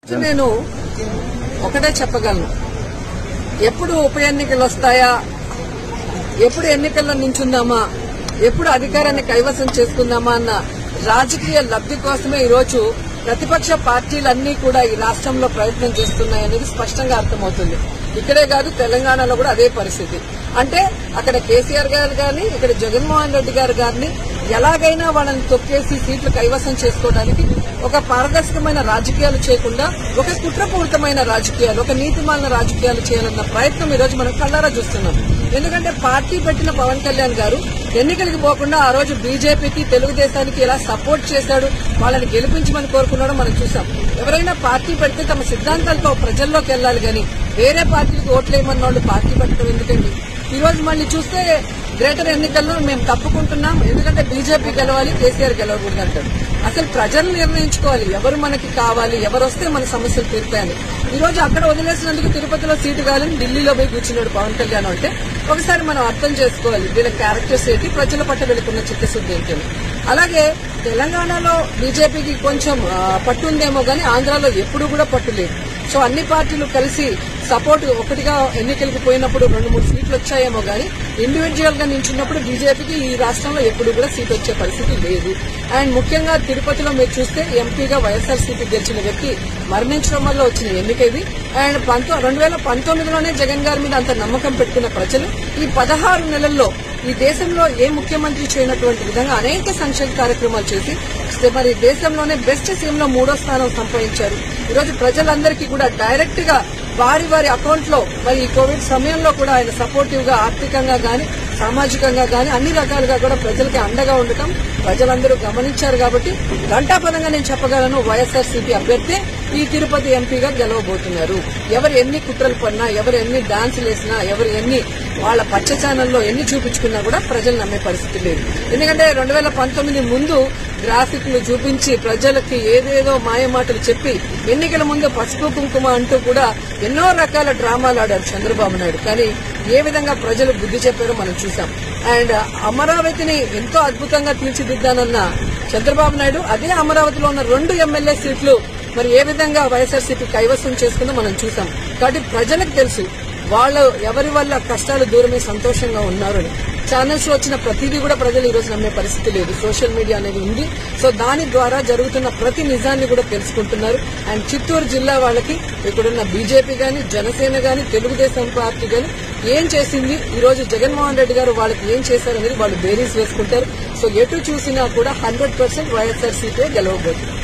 నేను ఒకటే చెప్పగలను ఎప్పుడు ఉప ఎన్నికలు వస్తాయా ఎప్పుడు ఎన్నికల్లో నించుందామా ఎప్పుడు అధికారాన్ని కైవసం చేసుకుందామా అన్న రాజకీయ లబ్ది కోసమే ఈరోజు ప్రతిపక్ష పార్టీలన్నీ కూడా ఈ రాష్ట్రంలో ప్రయత్నం చేస్తున్నాయనేది స్పష్టంగా అర్థమవుతుంది ఇక్కడే కాదు తెలంగాణలో కూడా అదే పరిస్థితి అంటే అక్కడ కేసీఆర్ గారు గాని ఇక్కడ జగన్మోహన్ రెడ్డి గారు గారిని ఎలాగైనా వాళ్ళని తొక్కేసి సీట్లు కైవసం చేసుకోవడానికి ఒక పారదర్శకమైన రాజకీయాలు చేయకుండా ఒక కుట్రపూరితమైన రాజకీయాలు ఒక నీతిమాలిన రాజకీయాలు చేయాలన్న ప్రయత్నం ఈ రోజు మనం కళ్ళారా చూస్తున్నాం ఎందుకంటే పార్టీ పెట్టిన పవన్ కళ్యాణ్ గారు ఎన్నికలకు పోకుండా ఆ రోజు బీజేపీకి తెలుగుదేశానికి ఎలా సపోర్ట్ చేశాడు వాళ్ళని గెలిపించమని కోరుకున్నాడో మనం చూసాం ఎవరైనా పార్టీ పెడితే తమ సిద్ధాంతాలతో ప్రజల్లోకి వెళ్ళాలి గాని వేరే పార్టీలకు ఓట్లేయమన్న వాళ్ళు పార్టీ పెట్టడం ఎందుకండి ఈ రోజు మళ్ళీ చూస్తే గ్రేటర్ ఎన్నికల్లో మేము తప్పుకుంటున్నాం ఎందుకంటే బీజేపీ గెలవాలి కేసీఆర్ గెలవకూడదు అంటారు అసలు ప్రజలు నిర్ణయించుకోవాలి ఎవరు మనకి కావాలి ఎవరు వస్తే మన సమస్యలు తీరుతాయని ఈ రోజు అక్కడ వదిలేసినందుకు తిరుపతిలో సీటు కావాలని ఢిల్లీలో పోయి కూర్చున్నాడు పవన్ కళ్యాణ్ అంటే ఒకసారి మనం అర్థం చేసుకోవాలి వీళ్ళ క్యారెక్టర్స్ ఏంటి ప్రజల పట్ల వెళుతున్న చిత్తశుద్ధి ఏంటి అని. అలాగే తెలంగాణలో బీజేపీకి కొంచెం ఆ, పట్టు ఉందేమో గానీ ఆంధ్రాలో ఎప్పుడూ కూడా పట్టు లేదు సో అన్ని పార్టీలు కలిసి సపోర్ట్ ఒకటిగా ఎన్నికలకు పోయినప్పుడు రెండు మూడు సీట్లు వచ్చాయేమో గానీ ఇండివిజువల్ గా నించున్నప్పుడు బీజేపీకి ఈ రాష్ట్రంలో ఎప్పుడు కూడా సీట్ వచ్చే పరిస్థితి లేదు అండ్ ముఖ్యంగా తిరుపతిలో మీరు చూస్తే ఎంపీగా వైఎస్ఆర్సీపీ గెలిచిన వ్యక్తి మరణించడం వల్ల వచ్చిన ఎన్నిక ఇది అండ్ పంతో రెండు వేల పంతొమ్మిదిలోనే జగన్ గారి మీద అంత నమ్మకం పెట్టుకున్న ప్రజలు ఈ పదహారు నెలల్లో ఈ దేశంలో ఏ ముఖ్యమంత్రి చేయనటువంటి విధంగా అనేక సంక్షేమ కార్యక్రమాలు చేసి మరి దేశంలోనే బెస్ట్ సీఎం లో మూడో స్థానం సంపాదించారు ఈరోజు ప్రజలందరికీ కూడా డైరెక్ట్ గా వారి వారి అకౌంట్ లో మరి ఈ కోవిడ్ సమయంలో కూడా ఆయన సపోర్టివ్ గా ఆర్థికంగా గాని సామాజికంగా గాని అన్ని రకాలుగా కూడా ప్రజలకి అండగా ఉండటం ప్రజలందరూ గమనించారు కాబట్టి ఘంటాపదంగా నేను చెప్పగలను వైఎస్ఆర్సీపీ అభ్యర్థి ఈ తిరుపతి ఎంపీగా గెలవబోతున్నారు ఎవరు ఎన్ని కుట్రలు పడినా ఎవరు ఎన్ని డాన్సులు వేసినా ఎవరు ఎన్ని వాళ్ళ పచ్చ ఛానల్లో ఎన్ని చూపించుకున్నా కూడా ప్రజలు నమ్మే పరిస్థితి లేదు ఎందుకంటే రెండు వేల పంతొమ్మిది ముందు గ్రాఫిక్లు చూపించి ప్రజలకి ఏదేదో మాయమాటలు చెప్పి ఎన్నికల ముందు పసుపు కుంకుమ అంటూ కూడా ఎన్నో రకాల డ్రామాలు ఆడారు చంద్రబాబు నాయుడు కానీ ఏ విధంగా ప్రజలు బుద్ధి చెప్పారో మనం చూసాం అండ్ అమరావతిని ఎంతో అద్భుతంగా తీర్చిదిద్దానన్న చంద్రబాబు నాయుడు అదే అమరావతిలో ఉన్న రెండు ఎమ్మెల్యే సీట్లు మరి ఏ విధంగా వైఎస్ఆర్సీపీ కైవసం చేసుకుందో మనం చూసాం కాబట్టి ప్రజలకు తెలుసు వాళ్ళు ఎవరి వల్ల కష్టాలు దూరమే సంతోషంగా ఉన్నారు అని ఛానల్స్ లో వచ్చిన ప్రతిదీ కూడా ప్రజలు ఈ రోజు నమ్మే పరిస్థితి లేదు సోషల్ మీడియా అనేది ఉంది సో దాని ద్వారా జరుగుతున్న ప్రతి నిజాన్ని కూడా తెలుసుకుంటున్నారు అండ్ చిత్తూరు జిల్లా వాళ్ళకి ఇక్కడున్న బీజేపీ గాని జనసేన గాని తెలుగుదేశం పార్టీ గాని ఏం చేసింది ఈ రోజు జగన్మోహన్ రెడ్డి గారు వాళ్ళకి ఏం చేశారనేది వాళ్ళు బేరీస్ వేసుకుంటారు సో ఎటు చూసినా కూడా హండ్రెడ్ పర్సెంట్ వైఎస్ఆర్ సీపీ గెలవబోతుంది